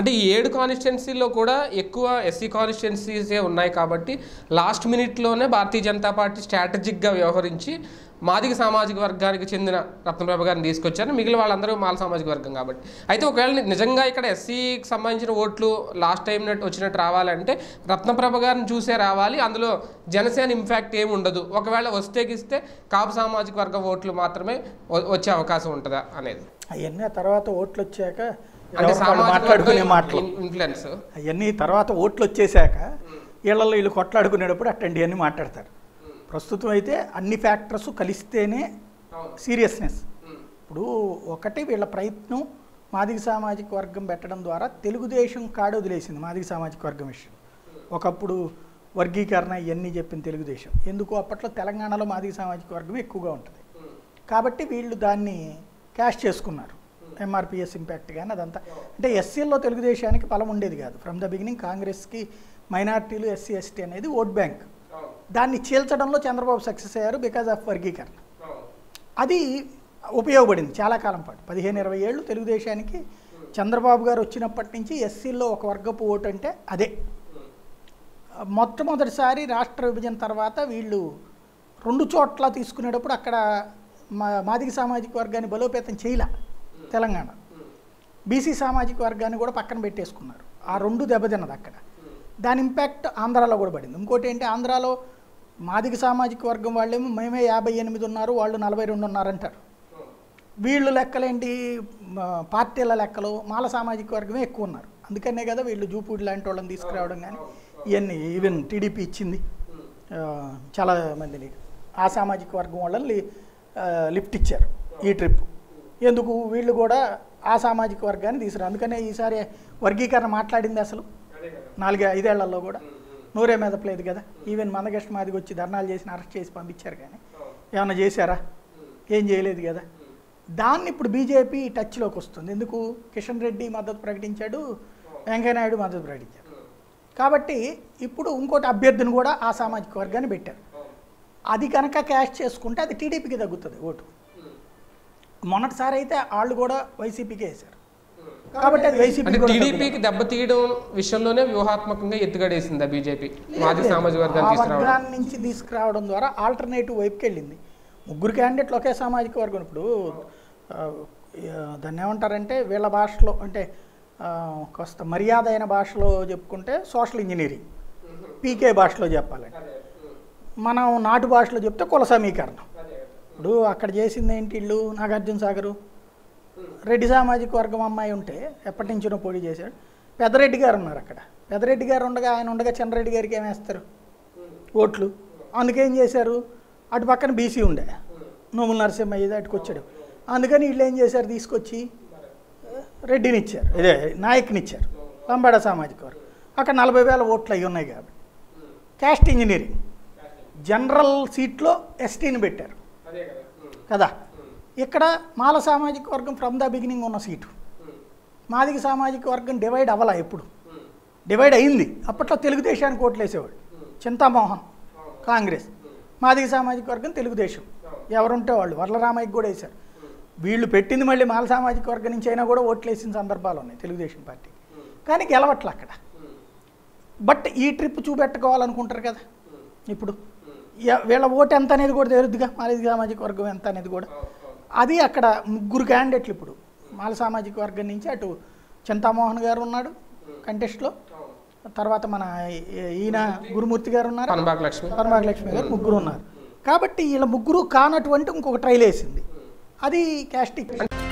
అంటే ఈ ఏడు కాన్స్టిట్యున్సీలో కూడా ఎక్కువ ఎస్సీ కాన్స్టిట్యున్సీసే ఉన్నాయి కాబట్టి లాస్ట్ మినిట్లోనే భారతీయ జనతా పార్టీ స్ట్రాటజిక్గా వ్యవహరించి మాదిగ సామాజిక వర్గానికి చెందిన రత్నప్రభ గారిని తీసుకొచ్చారు మిగిలిన వాళ్ళందరూ మాల సామాజిక వర్గం కాబట్టి అయితే ఒకవేళ నిజంగా ఇక్కడ ఎస్సీకి సంబంధించిన ఓట్లు లాస్ట్ టైం వచ్చినట్టు రావాలంటే రత్నప్రభ గారిని చూసే రావాలి అందులో జనసేన ఇంపాక్ట్ ఏమి ఉండదు ఒకవేళ వస్తే గిస్తే కాపు సామాజిక వర్గం ఓట్లు మాత్రమే వ- వచ్చే అవకాశం ఉంటుందా అనేది అవన్నీ ఆ తర్వాత ఓట్లు వచ్చాక అంటే ఎవరికి వాళ్ళు సామాజిక మాట్లాడుకునే వర్గం మాటలు ఇన్- ఇన్ఫ్లుయెన్స్ అవన్నీ తర్వాత ఓట్లు వచ్చేసాక వీళ్ళల్లో వీళ్ళు కొట్లాడుకునేటప్పుడు అట్లాంటివన్నీ మాట్లాడతారు ప్రస్తుతం అయితే అన్ని ఫ్యాక్టర్స్ కలిస్తేనే సీరియస్నెస్ ఇప్పుడు ఒకటి వీళ్ళ ప్రయత్నం మాదిగ సామాజిక వర్గం పెట్టడం ద్వారా తెలుగుదేశం కాడు వదిలేసింది మాదిగ సామాజిక వర్గం విషయం ఒకప్పుడు వర్గీకరణ ఇవన్నీ చెప్పిన తెలుగుదేశం ఎందుకు అప్పట్లో తెలంగాణలో మాదిగ సామాజిక వర్గం ఎక్కువగా ఉంటుంది కాబట్టి వీళ్ళు దాన్ని క్యాష్ చేసుకున్నారు ఎంఆర్పిఎస్ ఇంపాక్ట్ కానీ అదంతా అంటే ఎస్సీల్లో తెలుగుదేశానికి బలం ఉండేది కాదు ఫ్రమ్ ద బిగినింగ్ కాంగ్రెస్కి మైనార్టీలు ఎస్సీ ఎస్టీ అనేది ఓట్ బ్యాంక్ దాన్ని చీల్చడంలో చంద్రబాబు సక్సెస్ అయ్యారు బికాజ్ ఆఫ్ వర్గీకరణ అది ఉపయోగపడింది చాలా కాలం పాటు పదిహేను ఇరవై ఏళ్ళు తెలుగుదేశానికి చంద్రబాబు గారు వచ్చినప్పటి నుంచి ఎస్సీల్లో ఒక వర్గపు ఓటు అంటే అదే మొట్టమొదటిసారి రాష్ట్ర విభజన తర్వాత వీళ్ళు రెండు చోట్ల తీసుకునేటప్పుడు అక్కడ మా మాదిగ సామాజిక వర్గాన్ని బలోపేతం చేయలే తెలంగాణ బీసీ సామాజిక వర్గాన్ని కూడా పక్కన పెట్టేసుకున్నారు ఆ రెండు దెబ్బతిన్నది అక్కడ దాని ఇంపాక్ట్ ఆంధ్రాలో కూడా పడింది ఇంకోటి ఏంటి ఆంధ్రాలో మాదిగ సామాజిక వర్గం వాళ్ళేమో మేమే యాభై ఎనిమిది ఉన్నారు వాళ్ళు నలభై రెండు ఉన్నారంటారు వీళ్ళు లెక్కలేంటి మ, పార్టీల లెక్కలు మాల సామాజిక వర్గమే ఎక్కువ ఉన్నారు అందుకనే కదా వీళ్ళు జూపూడి లాంటి వాళ్ళని తీసుకురావడం కానీ ఇవన్నీ ఈవెన్ టీడీపీ ఇచ్చింది ఆ, చాలా మందిని ఆ సామాజిక వర్గం వాళ్ళని లి- ఆ, లిఫ్ట్ ఇచ్చారు ఈ ట్రిప్ ఎందుకు వీళ్ళు కూడా ఆ సామాజిక వర్గాన్ని తీసుకురా అందుకనే ఈసారి వర్గీకరణ మాట్లాడింది అసలు నాలుగు ఐదేళ్లలో కూడా నూరే మెదపలేదు కదా ఈవెన్ మందగష్ట మాదికి వచ్చి ధర్నాలు చేసి అరెస్ట్ చేసి పంపించారు కానీ ఏమైనా చేశారా ఏం చేయలేదు కదా దాన్ని ఇప్పుడు బీజేపీ టచ్లోకి వస్తుంది ఎందుకు కిషన్ రెడ్డి మద్దతు ప్రకటించాడు వెంకయ్యనాయుడు మద్దతు ప్రకటించారు కాబట్టి ఇప్పుడు ఇంకోటి అభ్యర్థిని కూడా ఆ సామాజిక వర్గాన్ని పెట్టారు అది కనుక క్యాష్ చేసుకుంటే అది టీడీపీకి తగ్గుతుంది ఓటు మొన్నటిసారి అయితే వాళ్ళు కూడా వైసీపీకే వేశారు కాబట్టి అది వైసీపీ అంటే టీడీపీకి దెబ్బతీయడం విషయంలోనే వ్యూహాత్మకంగా ఎత్తుగడేసిందా బీజేపీ మాదిగ సామాజిక ఆ వర్గాన్ని తీసుకురావడం వర్గాన్ని నుంచి తీసుకురావడం ద్వారా ఆల్టర్నేటివ్ వైపుకి వెళ్ళింది ముగ్గురు క్యాండిడేట్లు ఒకే సామాజిక వర్గం ఇప్పుడు ఆ, ఆ, దాన్ని ఏమంటారంటే వీళ్ళ భాషలో అంటే ఆ, కాస్త మర్యాద అయిన భాషలో చెప్పుకుంటే సోషల్ ఇంజనీరింగ్ పీకే భాషలో చెప్పాలంటే మనం నాటు భాషలో చెప్తే కుల సమీకరణం ఇప్పుడు అక్కడ చేసింది ఏంటి ఇల్లు నాగార్జున సాగరు రెడ్డి సామాజిక వర్గం అమ్మాయి ఉంటే ఎప్పటి నుంచినో పోటీ చేశాడు పెద్దరెడ్డి గారు ఉన్నారు అక్కడ పెద్దరెడ్డి గారు ఉండగా ఆయన ఉండగా చంద్రరెడ్డి గారికి ఏమేస్తారు ఓట్లు అందుకేం చేశారు అటు పక్కన బీసీ ఉండే నోముల నరసింహయ్య ఇది అటుకు వచ్చాడు అందుకని వీళ్ళు ఏం చేశారు తీసుకొచ్చి రెడ్డిని ఇచ్చారు ఇదే నాయక్ని ఇచ్చారు లంబాడ సామాజిక వర్గం అక్కడ నలభై వేల ఓట్లు అయి ఉన్నాయి కాబట్టి క్యాస్ట్ ఇంజనీరింగ్ జనరల్ సీట్లో ఎస్టీని పెట్టారు కదా ఇక్కడ మాల సామాజిక వర్గం ఫ్రమ్ ద బిగినింగ్ ఉన్న సీటు మాదిగ సామాజిక వర్గం డివైడ్ అవ్వాల ఎప్పుడు డివైడ్ అయింది అప్పట్లో తెలుగుదేశానికి ఓట్లు వేసేవాడు చింతామోహన్ కాంగ్రెస్ మాదిగ సామాజిక వర్గం తెలుగుదేశం ఎవరుంటే వాళ్ళు వరలరామయ్యకి కూడా వేశారు వీళ్ళు పెట్టింది మళ్ళీ మాల సామాజిక వర్గం నుంచి అయినా కూడా ఓట్లు వేసిన సందర్భాలు ఉన్నాయి తెలుగుదేశం పార్టీ కానీ గెలవట్ల అక్కడ బట్ ఈ ట్రిప్ చూపెట్టుకోవాలనుకుంటారు కదా ఇప్పుడు ఎ- వీళ్ళ ఓటు ఎంత అనేది కూడా తెలుద్దిగా మాల సామాజిక వర్గం ఎంత అనేది కూడా అది అక్కడ ముగ్గురు క్యాండిడేట్లు ఇప్పుడు మాల సామాజిక వర్గం నుంచి అటు చింతామోహన్ గారు ఉన్నాడు కంటెస్ట్లో తర్వాత మన ఈ- ఈయన గురుమూర్తి గారు ఉన్నారు పనబాక లక్ష్మి పరమాగలక్ష్మి గారు ముగ్గురు ఉన్నారు కాబట్టి వీళ్ళ ముగ్గురు కానటువంటి ఇంకొక ట్రైల్ వేసింది అది క్యాస్టిక్